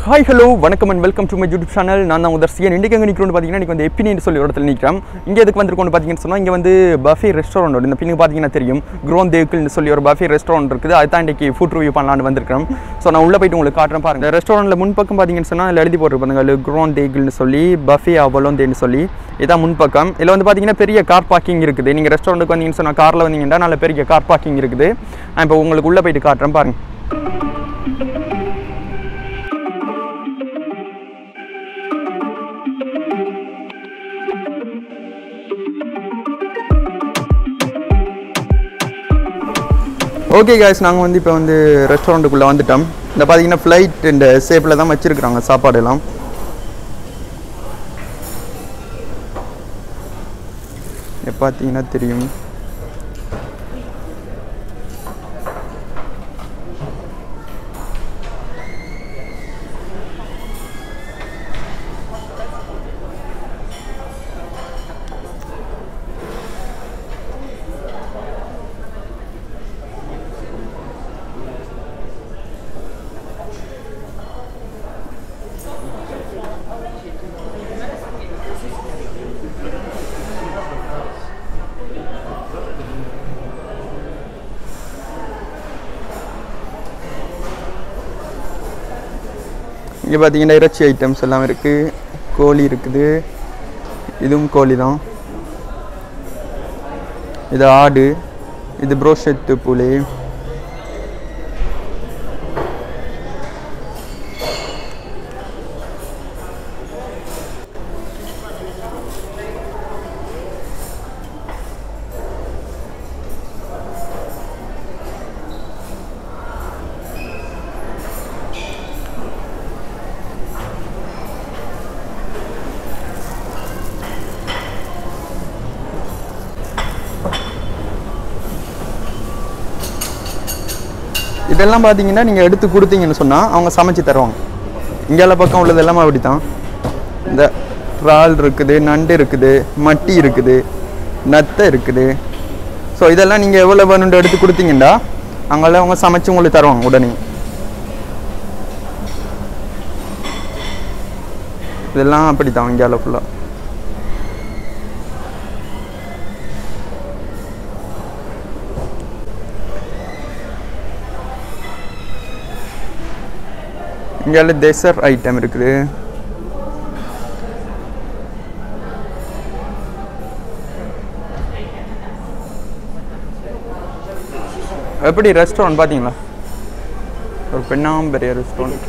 hi hello வணக்கம் and welcome to my YouTube channel நான் தான் உதர்சியன் இன்றைக்கு எங்கே நிற்கிறோம்னு பார்த்தீங்கன்னா இன்றைக்கி வந்து எப்பினின்னு சொல்லி ஒரு இடத்துல நிற்கிறோம் இங்கே எதுக்கு வந்திருக்கோம்னு பார்த்தீங்கன்னு சொன்னால் இங்கே வந்து பஃபே ரெஸ்டாரண்ட் இந்த பின்னுக்கு பார்த்தீங்கன்னா தெரியும் க்ரோன் தேக்கிள்னு சொல்லி ஒரு பஃபே ரெஸ்டாரண்ட் இருக்குது அதுதான் இன்றைக்கி ஃபுட் ரிவ்யூ பண்ணலான்னு வந்திருக்கிறோம் ஸோ நான் உள்ளே போயிட்டு உங்களுக்கு காட்டுறேன் பாருங்க ரெஸ்டாரண்ட்டில் முன்பக்கம் பார்த்தீங்கன்னு சொன்னால் அதில் எழுதி போட்டிருப்பாங்க க்ரோன் தேக்கிள்னு சொல்லி பஃபே அவலோந்தேன்னு சொல்லி இதான் முன்பக்கம் இதில் வந்து பார்த்தீங்கன்னா பெரிய கார் பார்க்கிங் இருக்குது நீங்கள் ரெஸ்டாரண்ட்டுக்கு வந்தீங்கன்னு சொன்னால் காரில் வந்தீங்கன்னா நல்ல பெரிய கார் பார்க்கிங் இருக்குது நான் இப்போ உங்களுக்கு உள்ளே போயிட்டு காட்டுறேன் பாருங்க ஓகே காய்ஸ் நாங்கள் வந்து இப்போ வந்து ரெஸ்டாரண்ட்டுக்குள்ளே வந்துட்டோம் இந்த பார்த்தீங்கன்னா ஃப்ளைட் இந்த ஷேப்பில் தான் வச்சுருக்குறாங்க சாப்பாடு எல்லாம் இங்க பார்த்தீங்கன்னா தெரியும் இங்கே பார்த்தீங்கன்னா இறைச்சி ஐட்டம்ஸ் எல்லாம் இருக்குது கோழி இருக்குது இதுவும் கோழி தான் இது ஆடு இது புரோஷத்து புலி இதெல்லாம் பார்த்தீங்கன்னா நீங்கள் எடுத்து கொடுத்தீங்கன்னு சொன்னால் அவங்க சமைச்சு தருவாங்க இங்கெல்லாம் பக்கம் உள்ளது எல்லாமே அப்படி தான் இந்த இறால் இருக்குது நண்டு இருக்குது மட்டி இருக்குது நத்தை இருக்குது ஸோ இதெல்லாம் நீங்கள் எவ்வளோ வேணும்னு எடுத்து கொடுத்தீங்கன்னா அங்கெல்லாம் அவங்க சமைச்சு உங்களுக்கு தருவாங்க உடனே இதெல்லாம் அப்படி தான் இங்கேயால ஃபுல்லாக இங்கே டெசர் ஐட்டம் இருக்குது எப்படி ரெஸ்டாரண்ட் பார்த்தீங்களா ஒரு பெண்ணாம்பெரிய ரெஸ்டாரண்ட்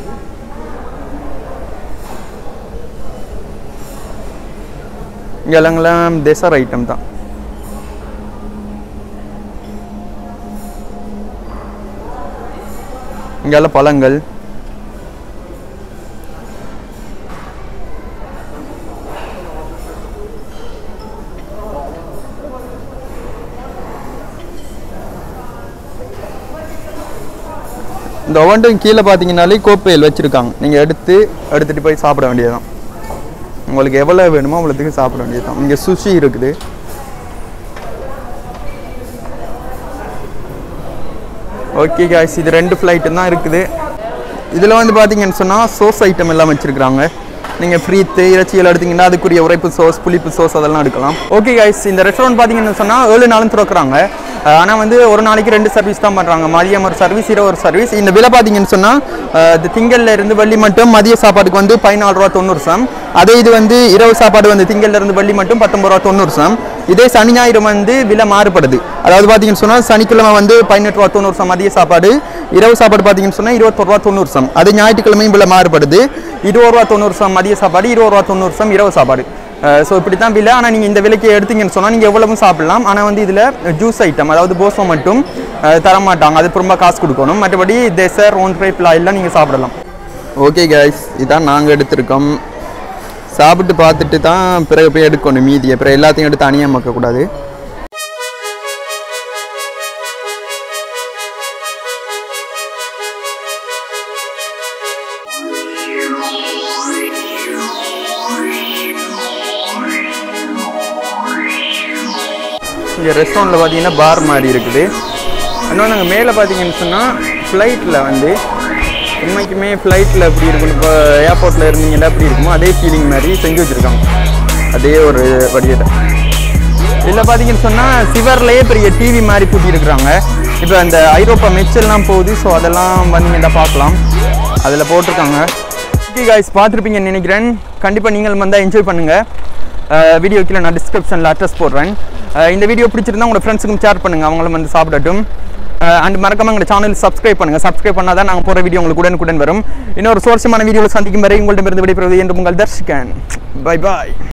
இங்கே எல்லாங்களாம் டெசர் ஐட்டம் தான் இங்கெல்லாம் பழங்கள் இந்த ஒவ்வொன்றும் கீழே பார்த்தீங்கன்னாலே கோப்பையில் வச்சுருக்காங்க நீங்கள் எடுத்து எடுத்துகிட்டு போய் சாப்பிட வேண்டியதுதான் உங்களுக்கு எவ்வளோ வேணுமோ அவ்வளோத்துக்கு சாப்பிட வேண்டியதுதான் இங்கே சுஷி இருக்குது ஓகே காய்ஸ் இது ரெண்டு ஃப்ளைட்டு தான் இருக்குது இதில் வந்து பார்த்தீங்கன்னு சொன்னால் சோஸ் ஐட்டம் எல்லாம் வச்சுருக்குறாங்க நீங்கள் ஃப்ரீத்து இறைச்சிகள் எடுத்தீங்கன்னா அதுக்குரிய உரைப்பு சோஸ் புளிப்பு சோஸ் அதெல்லாம் எடுக்கலாம் ஓகே கைஸ் இந்த ரெஸ்டாரண்ட் பார்த்தீங்கன்னு சொன்னால் ஏழு நாளும் திறக்கிறாங்க ஆனால் வந்து ஒரு நாளைக்கு ரெண்டு சர்வீஸ் தான் பண்ணுறாங்க மதியம் ஒரு சர்வீஸ் இரவு ஒரு சர்வீஸ் இந்த விலை பார்த்தீங்கன்னு சொன்னால் இது திங்கள்ல இருந்து வெள்ளி மட்டும் மதிய சாப்பாட்டுக்கு வந்து பதினாலு ரூபா தொண்ணூறு சம் அதே இது வந்து இரவு சாப்பாடு வந்து திங்கள்ல இருந்து வெள்ளி மட்டும் பத்தொம்பது ரூபா தொண்ணூறு சம் இதே சனி ஞாயிறு வந்து விலை மாறுபடுது அதாவது பார்த்தீங்கன்னு சொன்னால் சனிக்கிழமை வந்து பதினெட்டு ரூபா தொண்ணூறு சம் மதிய சாப்பாடு இரவு சாப்பாடு பார்த்தீங்கன்னு சொன்னால் இருபத்தொரு ரூபா தொண்ணூறு சம் அது ஞாயிற்றுக்கிழமையும் விலை மாறுபடுது இருபது ரூபா தொண்ணூறு சம் மதிய சாப்பாடு இருபது ரூபா தொண்ணூறு சம் இரவு சாப்பாடு ஸோ இப்படி தான் விலை ஆனால் நீங்கள் இந்த விலைக்கு எடுத்தீங்கன்னு சொன்னால் நீங்கள் எவ்வளவும் சாப்பிடலாம் ஆனால் வந்து இதில் ஜூஸ் ஐட்டம் அதாவது போசம் மட்டும் அஹ், தர மாட்டாங்க அது ரொம்ப காசு கொடுக்கணும் மற்றபடி டெசர் ஓன் ஃப்ரை எல்லாம் நீங்கள் சாப்பிடலாம் ஓகே கைஸ் இதான் நாங்கள் எடுத்திருக்கோம் சாப்பிட்டு பார்த்துட்டு தான் பிறகு போய் எடுக்கணும் மீதி அப்புறம் எல்லாத்தையும் எடுத்து தனியாக மக்கக்கூடாது இங்கே ரெஸ்டாரண்ட்டில் பார்த்தீங்கன்னா பார் மாதிரி இருக்குது இன்னொன்று அங்கே மேலே பார்த்தீங்கன்னு சொன்னால் ஃப்ளைட்டில் வந்து உண்மைக்குமே ஃப்ளைட்டில் எப்படி இருக்கும் இப்போ ஏர்போர்ட்டில் இருந்தீங்கன்னா எப்படி இருக்குமோ அதே ஃபீலிங் மாதிரி செஞ்சு வச்சுருக்காங்க அதே ஒரு வடிவத்தை இதில் பார்த்தீங்கன்னு சொன்னால் சிவர்லேயே பெரிய டிவி மாதிரி பூட்டியிருக்கிறாங்க இப்போ அந்த ஐரோப்பா மெச்செல்லாம் போகுது ஸோ அதெல்லாம் வந்தீங்கன்னா பார்க்கலாம் அதில் போட்டிருக்காங்க ஓகே காய்ஸ் பார்த்துருப்பீங்கன்னு நினைக்கிறேன் கண்டிப்பாக நீங்கள் வந்தால் என்ஜாய் பண்ணுங்கள் வீடியோ கீழே நான் டிஸ்கிரிப்ஷனில் அட்ரஸ் போடுறேன் அஹ் இந்த வீடியோ பிடிச்சிருந்தா உங்களோட ஃப்ரெண்ட்ஸுக்கும் ஷேர் பண்ணுங்கள் அவங்களும் வந்து சாப்பிடட்டும் அண்ட் மறக்காம எங்கள் சேனல் சப்ஸ்கிரைப் பண்ணுங்கள் சப்ஸ்கிரைப் பண்ணால் தான் நாங்கள் போகிற வீடியோ உங்களுக்கு உடனுக்குடன் வரும் இன்னொரு சுவாரஸ்யமான வீடியோவில் சந்திக்கும் வரை உங்கள்கிட்ட இருந்து விடைபெறுவது என்று உங்கள் தர்ஷிகன் பை பாய்